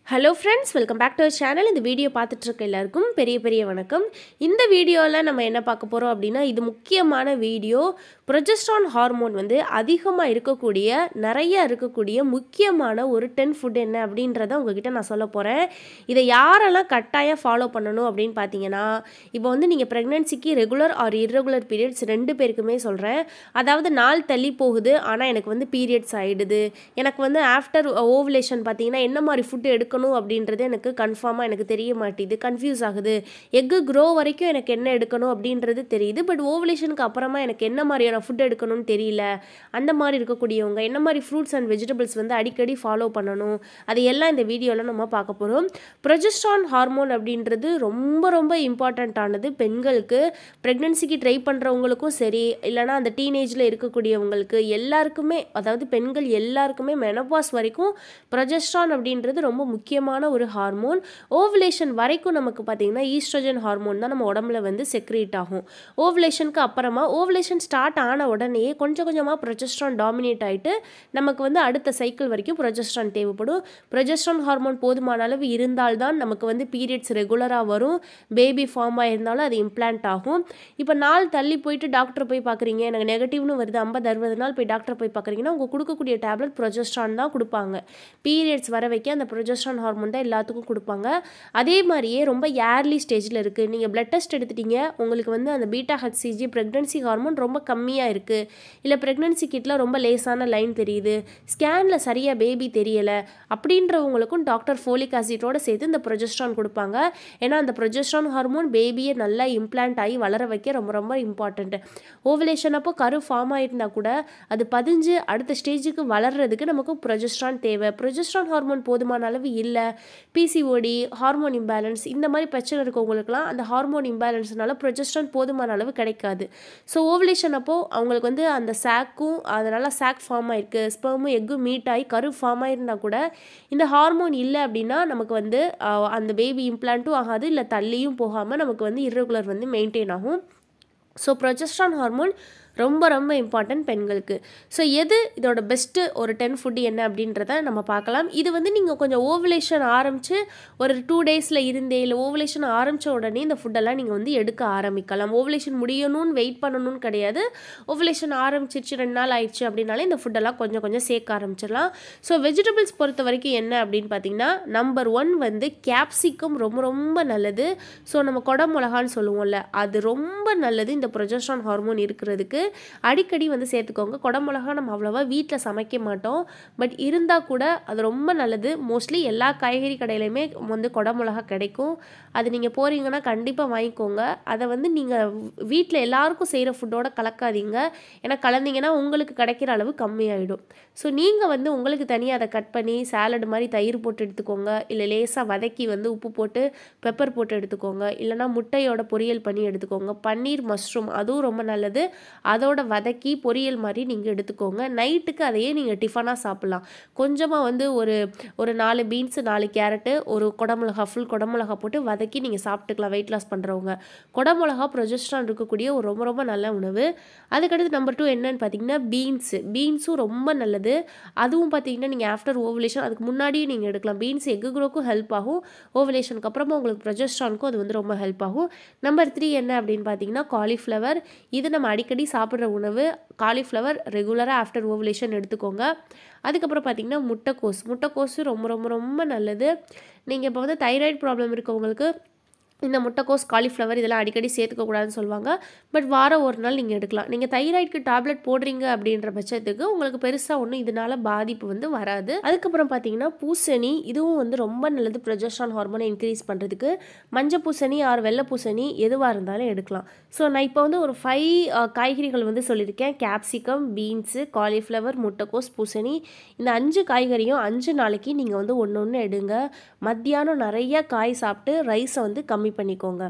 hello friends welcome back to our channel இந்த video பார்த்துட்டு இருக்க எல்லாருக்கும் பெரிய பெரிய வணக்கம் இந்த வீடியோவில் நம்ம என்ன பார்க்க போகிறோம் அப்படின்னா இது முக்கியமான வீடியோ ப்ரொஜெஸ்ட்ரான் ஹார்மோன் வந்து அதிகமாக இருக்கக்கூடிய நிறைய இருக்கக்கூடிய முக்கியமான ஒரு டென் ஃபுட் என்ன அப்படின்றத உங்ககிட்ட நான் சொல்ல போகிறேன் இதை யாரெல்லாம் கட்டாயம் ஃபாலோ பண்ணணும் அப்படின்னு பார்த்தீங்கன்னா இப்போ வந்து நீங்கள் ப்ரெக்னென்சிக்கு ரெகுலர் ஆர் irregular பீரியட்ஸ் ரெண்டு பேருக்குமே சொல்கிறேன் அதாவது நாள் தள்ளி போகுது ஆனால் எனக்கு வந்து பீரியட்ஸ் ஆகிடுது எனக்கு வந்து ஆஃப்டர் ஓவலேஷன் பார்த்தீங்கன்னா என்ன மாதிரி ஃபுட்டு எடுக்கணும் அப்படின்றது எனக்கு கன்ஃபார்மாக எனக்கு தெரிய மாட்டேது கன்ஃபியூஸ் ஆகுது எக்கு க்ரோ வரைக்கும் எனக்கு என்ன எடுக்கணும் அப்படின்றது தெரியுது பட் ஓவலேஷனுக்கு அப்புறமா எனக்கு என்ன மாதிரியான ஃபுட் எடுக்கணும்னு தெரியல அந்த மாதிரி இருக்கக்கூடியவங்க என்ன மாதிரி ஃப்ரூட்ஸ் அண்ட் வெஜிடபிள்ஸ் வந்து அடிக்கடி ஃபாலோ பண்ணணும் அது எல்லாம் இந்த வீடியோவில் நம்ம பார்க்க போகிறோம் ப்ரொஜெஸ்ட்ரான் ஹார்மோன் அப்படின்றது ரொம்ப ரொம்ப இம்பார்ட்டண்ட்டானது பெண்களுக்கு ப்ரெக்னென்சிக்கு ட்ரை பண்ணுறவங்களுக்கும் சரி இல்லைனா அந்த டீனேஜில் இருக்கக்கூடியவங்களுக்கு எல்லாருக்குமே அதாவது பெண்கள் எல்லாருக்குமே மெனபாஸ் வரைக்கும் ப்ரொஜெஸ்ட்ரான் அப்படின்றது ரொம்ப முக்கியமான ஒரு ஹார்மோன் ஓவலேஷன் வரைக்கும் நமக்கு பார்த்திங்கன்னா ஈஸ்ட்ரோஜன் ஹார்மோன் தான் நம்ம உடம்புல வந்து செக்ரேட் ஆகும் ஓவலேஷனுக்கு அப்புறமா ஓவலேஷன் ஸ்டார்ட் ஆன உடனே கொஞ்சம் கொஞ்சமாக ப்ரொஜெஸ்ட்ரான் டாமினேட் ஆகிட்டு நமக்கு வந்து அடுத்த சைக்கிள் வரைக்கும் ப்ரொஜெஸ்ட்ரான் தேவைப்படும் ப்ரொஜெஸ்ட்ரான் ஹார்மோன் போதுமான அளவு இருந்தால்தான் நமக்கு வந்து பீரியட்ஸ் ரெகுலராக வரும் பேபி ஃபார்ம் ஆயிருந்தாலும் அது இம்ப்ளான்ட் ஆகும் இப்போ நாள் தள்ளி போயிட்டு டாக்டர் போய் பார்க்குறீங்க எனக்கு நெகட்டிவ்னு வருது ஐம்பது அறுபது நாள் போய் டாக்டர் போய் பார்க்குறீங்கன்னா உங்கள் கொடுக்கக்கூடிய டேப்லெட் ப்ரொஜெஸ்ட்ரான் தான் கொடுப்பாங்க பீரியட்ஸ் வர வைக்க அந்த ப்ரொஜெஸ்ட்ரான் ஹார்மோன் தான் எல்லாத்துக்கும் கொடுப்பாங்க அதே மாதிரியே ரொம்ப ஏர்லி ஸ்டேஜில் இருக்குது நீங்கள் பிளட் டெஸ்ட் எடுத்துட்டீங்க உங்களுக்கு வந்து அந்த பீட்டா ஹெச்சிஜி ப்ரெக்னன்சி ஹார்மோன் ரொம்ப கம்மியாக இருக்குது இல்லை ப்ரெக்னன்சி கிட்டில் ரொம்ப லேசான லைன் தெரியுது ஸ்கேனில் சரியாக பேபி தெரியலை அப்படின்றவங்களுக்கும் டாக்டர் ஃபோலிக் ஆசிட்டோடு சேர்த்து இந்த ப்ரொஜெஸ்ட்ரான் கொடுப்பாங்க ஏன்னா அந்த ப்ரொஜெஸ்ட்ரான் ஹார்மோன் பேபியை நல்லா இம்ப்ளான்ட் ஆகி வளர வைக்க ரொம்ப ரொம்ப இம்பார்ட்டண்ட்டு ஓவலேஷன் அப்போ கரு ஃபார்ம் ஆகிருந்தா கூட அது பதிஞ்சு அடுத்த ஸ்டேஜுக்கு வளர்றதுக்கு நமக்கு ப்ரொஜெஸ்ட்ரான் தேவை ப்ரொஜெஸ்ட்ரான் ஹார்மோன் போதுமான அளவு இல்லை பிசிஓடி ஹார்மோன் இம்பேலன்ஸ் இந்த மாதிரி பிரச்சனை இருக்கவங்களுக்குலாம் அந்த ஹார்மோன் இம்பேலன்ஸ்னால ப்ரொஜெஸ்ட்ரான் போதுமான அளவு கிடைக்காது ஸோ ஓவலேஷன் அப்போது அவங்களுக்கு வந்து அந்த சாக்கும் அதனால் சாக் ஃபார்ம் ஆயிருக்கு ஸ்பெர்மும் எக்கும் மீட் ஆகி கரு ஃபார்ம் ஆயிருந்தா கூட இந்த ஹார்மோன் இல்லை அப்படின்னா நமக்கு வந்து அஹ், அந்த பேபி இம்ப்ளான்ட்டும் ஆகாது இல்லை தள்ளியும் போகாமல் நமக்கு வந்து irregular வந்து மெயின்டைன் ஆகும் ஸோ ப்ரொஜெஸ்ட்ரான் ஹார்மோன் ரொம்ப ரொம்ப இம்பார்ட்டன்ட் பெண்களுக்கு ஸோ எது இதோட பெஸ்ட்டு ஒரு டென் ஃபுட் என்ன அப்படின்றத நம்ம பார்க்கலாம் இது வந்து நீங்கள் கொஞ்சம் ஓவலேஷன் ஆரம்பித்து ஒரு டூ டேஸில் இருந்தே இல்லை ஓவலேஷன் ஆரம்பித்த உடனே இந்த ஃபுட்டெல்லாம் நீங்கள் வந்து எடுக்க ஆரம்பிக்கலாம் ஓவலேஷன் முடியணும்னு வெயிட் பண்ணணும்னு கிடையாது ஓவலேஷன் ஆரம்பிச்சிருச்சு ரெண்டு நாள் ஆயிடுச்சு அப்படின்னாலே இந்த ஃபுட்டெல்லாம் கொஞ்சம் கொஞ்சம் சேர்க்க ஆரம்பிச்சிடலாம் ஸோ வெஜிடபிள்ஸ் பொறுத்த வரைக்கும் என்ன அப்படின்னு பார்த்தீங்கன்னா நம்பர் ஒன் வந்து கேப்சிகம் ரொம்ப ரொம்ப நல்லது ஸோ நம்ம கொடை மிளகான்னு சொல்லுவோம்ல அது ரொம்ப நல்லது இந்த ப்ரொஜெஸ்ட்ரான் ஹார்மோன் இருக்கிறதுக்கு அடிக்கடி வந்து சேர்த்துக்கோங்க குடமிளகா நம்ம அவ்வளோவா வீட்டில் சமைக்க மாட்டோம் பட் இருந்தால் கூட அது ரொம்ப நல்லது மோஸ்ட்லி எல்லா காய்கறி கடையிலையுமே வந்து குடமிளகா கிடைக்கும் அது நீங்கள் போகிறீங்கன்னா கண்டிப்பாக வாங்கிக்கோங்க அதை வந்து நீங்கள் வீட்டில் எல்லாருக்கும் செய்கிற ஃபுட்டோட கலக்காதீங்க ஏன்னா கலந்தீங்கன்னா உங்களுக்கு கிடைக்கிற அளவு கம்மியாயிடும் ஸோ நீங்கள் வந்து உங்களுக்கு தனியாக அதை கட் பண்ணி சாலட் மாதிரி தயிர் போட்டு எடுத்துக்கோங்க இல்லை லேசாக வதக்கி வந்து உப்பு போட்டு பெப்பர் போட்டு எடுத்துக்கோங்க இல்லைனா முட்டையோட பொரியல் பண்ணி எடுத்துக்கோங்க பன்னீர் மஷ்ரூம் அதுவும் ரொம்ப நல்லது அதோட வதக்கி பொரியல் மாதிரி நீங்கள் எடுத்துக்கோங்க நைட்டுக்கு அதையே நீங்கள் டிஃபனாக சாப்பிட்லாம் கொஞ்சமாக வந்து ஒரு ஒரு நாலு பீன்ஸு நாலு கேரட்டு ஒரு குடமிளகா ஃபுல் குடமிளகா போட்டு வதக்கி நீங்கள் சாப்பிட்டுக்கலாம் வெயிட் லாஸ் பண்ணுறவங்க குடமிளகா ப்ரொஜெஸ்ட்ரான் இருக்கக்கூடிய ஒரு ரொம்ப ரொம்ப நல்ல உணவு அதுக்கடுத்து நம்பர் டூ என்னன்னு பார்த்தீங்கன்னா பீன்ஸு பீன்ஸும் ரொம்ப நல்லது அதுவும் பார்த்தீங்கன்னா நீங்கள் ஆஃப்டர் ஓவலேஷன் அதுக்கு முன்னாடியே நீங்கள் எடுக்கலாம் பீன்ஸ் எக்கு குரோக்கும் ஹெல்ப் ஆகும் ஓவலேஷனுக்கு அப்புறமா உங்களுக்கு ப்ரொஜெஸ்ட்ரானுக்கும் அது வந்து ரொம்ப ஹெல்ப் ஆகும் நம்பர் த்ரீ என்ன அப்படின்னு பார்த்தீங்கன்னா காலிஃப்ளவர் இது நம்ம அடிக்கடி சாப்பிட்ற உணவு காலிஃப்ளவர் ரெகுலராக ஆஃப்டர் ஓவலேஷன் எடுத்துக்கோங்க அதுக்கப்புறம் பார்த்தீங்கன்னா முட்டைக்கோஸ் முட்டைக்கோஸு ரொம்ப ரொம்ப ரொம்ப நல்லது நீங்கள் இப்போ வந்து தைராய்டு ப்ராப்ளம் இருக்கவங்களுக்கு இந்த முட்டைக்கோஸ் காலிஃப்ளவர் இதெல்லாம் அடிக்கடி சேர்த்துக்கக்கூடாதுன்னு சொல்லுவாங்க பட் வாரம் ஒரு நாள் நீங்கள் எடுக்கலாம் நீங்கள் தைராய்டுக்கு டேப்லெட் போடுறீங்க அப்படின்ற பட்சத்துக்கு உங்களுக்கு பெருசாக ஒன்றும் இதனால பாதிப்பு வந்து வராது அதுக்கப்புறம் பார்த்தீங்கன்னா பூசணி இதுவும் வந்து ரொம்ப நல்லது ப்ரொஜெஸ்ட்ரான் ஹார்மோனை இன்க்ரீஸ் பண்ணுறதுக்கு மஞ்சள் பூசணி ஆர் வெள்ளை பூசணி எதுவாக இருந்தாலும் எடுக்கலாம் ஸோ நான் இப்போ வந்து ஒரு ஃபைவ் காய்கறிகள் வந்து சொல்லியிருக்கேன் கேப்சிகம் பீன்ஸு காலிஃப்ளவர் முட்டைக்கோஸ் பூசணி இந்த அஞ்சு காய்கறியும் அஞ்சு நாளைக்கு நீங்கள் வந்து ஒன்று ஒன்று எடுங்க மத்தியானம் நிறைய காய் சாப்பிட்டு ரைஸை வந்து கம்மி பண்ணிக்கோங்க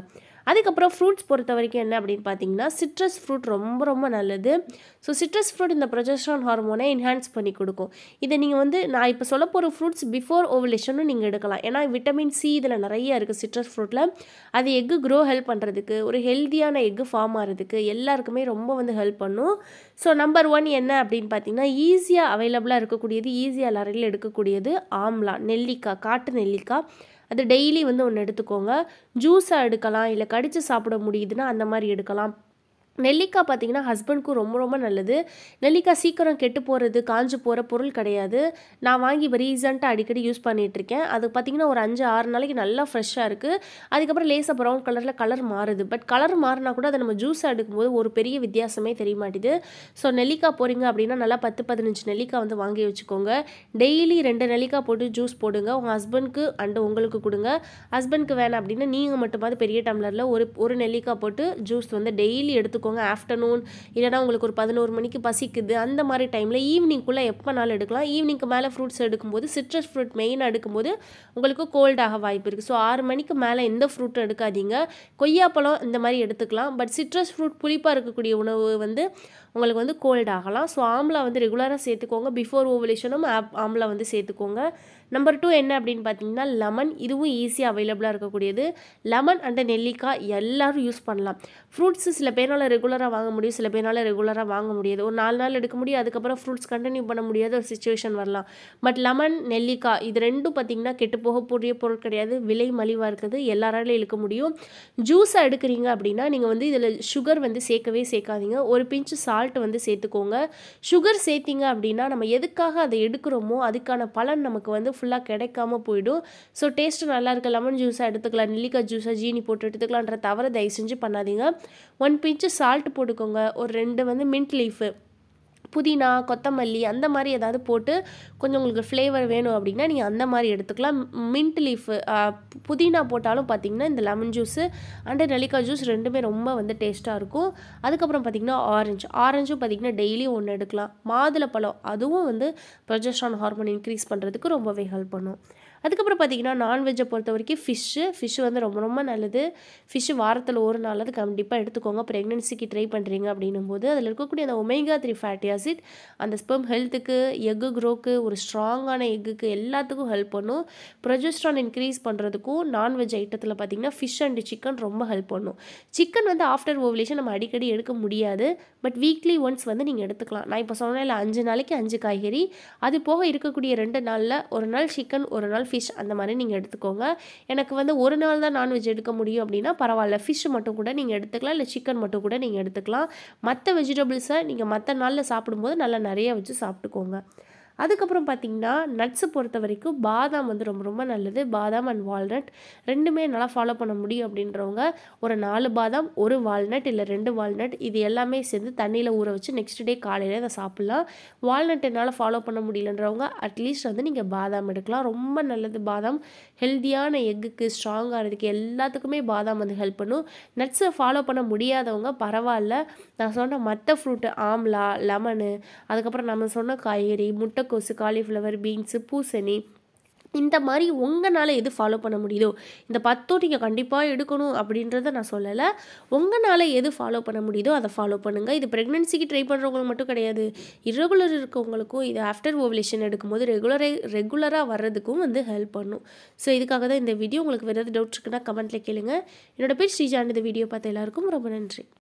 அதுக்கப்புறம் ஃப்ரூட்ஸ் பொறுத்த வரைக்கும் என்ன அப்படின்னு பார்த்தீங்கன்னா சிட்ரஸ் ஃப்ரூட் ரொம்ப ரொம்ப நல்லது ஸோ சிட்ரஸ் ஃப்ரூட் இந்த ப்ரொஜெஸ்ட்ரான் ஹார்மோனை என்ஹான்ஸ் பண்ணி கொடுக்கும் இதை நீங்கள் வந்து நான் இப்போ சொல்ல போகிற ஃப்ரூட்ஸ் பிஃபோர் ஓவலேஷனும் நீங்கள் எடுக்கலாம் ஏன்னா விட்டமின் சி இதில் நிறைய இருக்குது சிட்ரஸ் ஃப்ரூட்டில் அது எக்கு க்ரோ ஹெல்ப் பண்ணுறதுக்கு ஒரு ஹெல்த்தியான எக்கு ஃபார்ம் ஆகிறதுக்கு எல்லாருக்குமே ரொம்ப வந்து ஹெல்ப் பண்ணும் ஸோ நம்பர் ஒன் என்ன அப்படின்னு பார்த்தீங்கன்னா ஈஸியாக அவைலபிளாக இருக்கக்கூடியது ஈஸியாக எல்லாரையும் எடுக்கக்கூடியது ஆம்லா நெல்லிக்காய் காட்டு நெல்லிக்காய் அது டெய்லி வந்து ஒன்று எடுத்துக்கோங்க ஜூஸாக எடுக்கலாம் இல்லை கடித்து சாப்பிட முடியுதுன்னா அந்த மாதிரி எடுக்கலாம் நெல்லிக்காய் பார்த்தீங்கன்னா ஹஸ்பண்ட்க்கும் ரொம்ப ரொம்ப நல்லது நெல்லிக்காய் சீக்கிரம் கெட்டு போகிறது காஞ்சு போகிற பொருள் கிடையாது நான் வாங்கி இப்போ ரீசெண்டாக அடிக்கடி யூஸ் பண்ணிகிட்ருக்கேன் அது பார்த்தீங்கன்னா ஒரு அஞ்சு ஆறு நாளைக்கு நல்லா ஃப்ரெஷ்ஷாக இருக்குது அதுக்கப்புறம் லேசாக ப்ரௌன் கலரில் கலர் மாறுது பட் கலர் மாறினா கூட அதை நம்ம ஜூஸாக எடுக்கும்போது ஒரு பெரிய வித்தியாசமே தெரிய மாட்டேது ஸோ நெல்லிக்காய் போகிறீங்க அப்படின்னா நல்லா பத்து பதினஞ்சு நெல்லிக்காய் வந்து வாங்கி வச்சுக்கோங்க டெய்லி ரெண்டு நெல்லிக்காய் போட்டு ஜூஸ் போடுங்க உங்கள் ஹஸ்பண்ட்க்கு அண்டு உங்களுக்கு கொடுங்க ஹஸ்பண்ட்க்கு வேணாம் அப்படின்னா நீங்கள் மட்டுமாவது பெரிய டம்ளரில் ஒரு ஒரு நெல்லிக்காய் போட்டு ஜூஸ் வந்து டெய்லி எடுத்துக்கோங்க ஆஃப்டர்நூன் இல்லைனா உங்களுக்கு ஒரு பதினோரு மணிக்கு பசிக்குது அந்த மாதிரி டைமில் ஈவினிங்குள்ளே எப்போனாலும் எடுக்கலாம் ஈவினிங்க்கு மேலே ஃப்ரூட்ஸ் எடுக்கும்போது சிட்ரஸ் ஃப்ரூட் மெயினாக எடுக்கும்போது உங்களுக்கு கோல்டாக வாய்ப்பு இருக்குது ஸோ ஆறு மணிக்கு மேலே எந்த ஃப்ரூட்டும் எடுக்காதீங்க கொய்யாப்பழம் இந்த மாதிரி எடுத்துக்கலாம் பட் சிட்ரஸ் ஃப்ரூட் புளிப்பாக இருக்கக்கூடிய உணவு வந்து உங்களுக்கு வந்து கோல்ட் ஆகலாம் ஸோ ஆம்லா வந்து ரெகுலராக சேர்த்துக்கோங்க பிஃபோர் ஓவலேஷனும் ஆப் ஆம்லா வந்து சேர்த்துக்கோங்க நம்பர் டூ என்ன அப்படின்னு பார்த்தீங்கன்னா லெமன் இதுவும் ஈஸியாக அவைலபிளாக இருக்கக்கூடியது லெமன் அண்ட் நெல்லிக்காய் எல்லாரும் யூஸ் பண்ணலாம் ஃப்ரூட்ஸ் சில பேரால் ரெகுலராக வாங்க முடியும் சில பேரால் ரெகுலராக வாங்க முடியாது ஒரு நாலு நாள் எடுக்க முடியும் அதுக்கப்புறம் ஃப்ரூட்ஸ் கண்டினியூ பண்ண முடியாத ஒரு சுச்சுவேஷன் வரலாம் பட் லெமன் நெல்லிக்காய் இது ரெண்டும் பார்த்தீங்கன்னா கெட்டு போகக்கூடிய பொருள் கிடையாது விலை மலிவாக இருக்குது எல்லாராலையும் இழுக்க முடியும் ஜூஸாக எடுக்கிறீங்க அப்படின்னா நீங்கள் வந்து இதில் சுகர் வந்து சேர்க்கவே சேர்க்காதீங்க ஒரு பிஞ்சு சால்ட் வந்து சேர்த்துக்கோங்க சுகர் சேர்த்திங்க அப்படின்னா நம்ம எதுக்காக அதை எடுக்கிறோமோ அதுக்கான பலன் நமக்கு வந்து ஃபுல்லாக கிடைக்காம போயிடும் ஸோ டேஸ்ட்டு நல்லா இருக்க லெமன் ஜூஸாக எடுத்துக்கலாம் நெல்லிக்காய் ஜூஸாக ஜீனி போட்டு எடுத்துக்கலான்ற தவிர தயவு செஞ்சு பண்ணாதீங்க ஒன் பிஞ்சு சால்ட் போட்டுக்கோங்க ஒரு ரெண்டு வந்து மின்ட் லீஃபு புதினா கொத்தமல்லி அந்த மாதிரி ஏதாவது போட்டு கொஞ்சம் உங்களுக்கு ஃப்ளேவர் வேணும் அப்படின்னா நீங்கள் அந்த மாதிரி எடுத்துக்கலாம் மின்ட் லீஃபு புதினா போட்டாலும் பார்த்தீங்கன்னா இந்த லெமன் ஜூஸு அண்டு நெல்லிக்காய் ஜூஸ் ரெண்டுமே ரொம்ப வந்து டேஸ்ட்டாக இருக்கும் அதுக்கப்புறம் பார்த்திங்கன்னா ஆரஞ்சு ஆரஞ்சும் பார்த்திங்கன்னா டெய்லி ஒன்று எடுக்கலாம் மாதுளப்பழம் அதுவும் வந்து ப்ரொஜெஸ்ட்ரான் ஹார்மோன் இன்க்ரீஸ் பண்ணுறதுக்கு ரொம்பவே ஹெல்ப் பண்ணும் அதுக்கப்புறம் பார்த்தீங்கன்னா நான்வெஜ்ஜை பொறுத்த வரைக்கும் ஃபிஷ்ஷு ஃபிஷ்ஷு வந்து ரொம்ப ரொம்ப நல்லது ஃபிஷ்ஷு வாரத்தில் ஒரு நாளாவது கண்டிப்பாக எடுத்துக்கோங்க ப்ரெக்னென்சிக்கு ட்ரை பண்ணுறீங்க அப்படின்னும் போது அதில் இருக்கக்கூடிய அந்த ஒமேகா த்ரீ ஃபேட்டி ஆசிட் அந்த ஸ்பெம் ஹெல்த்துக்கு எக்கு க்ரோக்கு ஒரு ஸ்ட்ராங்கான எக்குக்கு எல்லாத்துக்கும் ஹெல்ப் பண்ணும் ப்ரொஜெஸ்ட்ரான் இன்க்ரீஸ் பண்ணுறதுக்கும் நான்வெஜ் ஐட்டத்தில் பார்த்தீங்கன்னா ஃபிஷ் அண்ட் சிக்கன் ரொம்ப ஹெல்ப் பண்ணும் சிக்கன் வந்து ஆஃப்டர் ஓவலேஷன் நம்ம அடிக்கடி எடுக்க முடியாது பட் வீக்லி ஒன்ஸ் வந்து நீங்கள் எடுத்துக்கலாம் நான் இப்போ சொன்னேன்ல அஞ்சு நாளைக்கு அஞ்சு காய்கறி அது போக இருக்கக்கூடிய ரெண்டு நாளில் ஒரு நாள் சிக்கன் ஒரு நாள் ஃபிஷ் அந்த மாதிரி நீங்கள் எடுத்துக்கோங்க எனக்கு வந்து ஒரு நாள் தான் நான்வெஜ் எடுக்க முடியும் அப்படின்னா பரவாயில்ல ஃபிஷ் மட்டும் கூட நீங்கள் எடுத்துக்கலாம் இல்லை சிக்கன் மட்டும் கூட நீங்கள் எடுத்துக்கலாம் மற்ற வெஜிடபிள்ஸை நீங்கள் மற்ற நாளில் சாப்பிடும்போது நல்லா நிறைய வச்சு சாப்பிட்டுக்கோங்க அதுக்கப்புறம் பார்த்தீங்கன்னா நட்ஸை பொறுத்த வரைக்கும் பாதாம் வந்து ரொம்ப ரொம்ப நல்லது பாதாம் அண்ட் வால்நட் ரெண்டுமே நல்லா ஃபாலோ பண்ண முடியும் அப்படின்றவங்க ஒரு நாலு பாதாம் ஒரு வால்நட் இல்லை ரெண்டு வால்நட் இது எல்லாமே சேர்ந்து தண்ணியில் ஊற வச்சு நெக்ஸ்ட் டே காலையில் அதை சாப்பிட்லாம் வால்நட் என்னால் ஃபாலோ பண்ண முடியலன்றவங்க அட்லீஸ்ட் வந்து நீங்கள் பாதாம் எடுக்கலாம் ரொம்ப நல்லது பாதாம் ஹெல்த்தியான எக்குக்கு ஸ்ட்ராங்காக இருக்கிறதுக்கு எல்லாத்துக்குமே பாதாம் வந்து ஹெல்ப் பண்ணும் நட்ஸை ஃபாலோ பண்ண முடியாதவங்க பரவாயில்ல நான் சொன்ன மற்ற ஃப்ரூட்டு ஆம்லா லெமனு அதுக்கப்புறம் நம்ம சொன்ன காய்கறி முட்டைக்கோசு காலிஃப்ளவர் பீன்ஸு பூசணி இந்த மாதிரி உங்களால் எது ஃபாலோ பண்ண முடியுதோ இந்த பத்தும் நீங்கள் கண்டிப்பாக எடுக்கணும் அப்படின்றத நான் சொல்லலை உங்களால் எது ஃபாலோ பண்ண முடியுதோ அதை ஃபாலோ பண்ணுங்கள் இது ப்ரெக்னென்சிக்கு ட்ரை பண்ணுறவங்களுக்கு மட்டும் கிடையாது irregular இருக்கவங்களுக்கும் இது ஆஃப்டர் ஓவலேஷன் எடுக்கும்போது ரெகுலரை ரெகுலராக வர்றதுக்கும் வந்து ஹெல்ப் பண்ணும் ஸோ இதுக்காக தான் இந்த வீடியோ உங்களுக்கு வேறு ஏதாவது டவுட்ஸ் இருக்குன்னா கமெண்ட்டில் கேளுங்க என்னோட பேர் ஸ்ரீஜான் இந்த வீடியோ பார்த்த எல்லாருக்கும் ரொம்ப நன்றி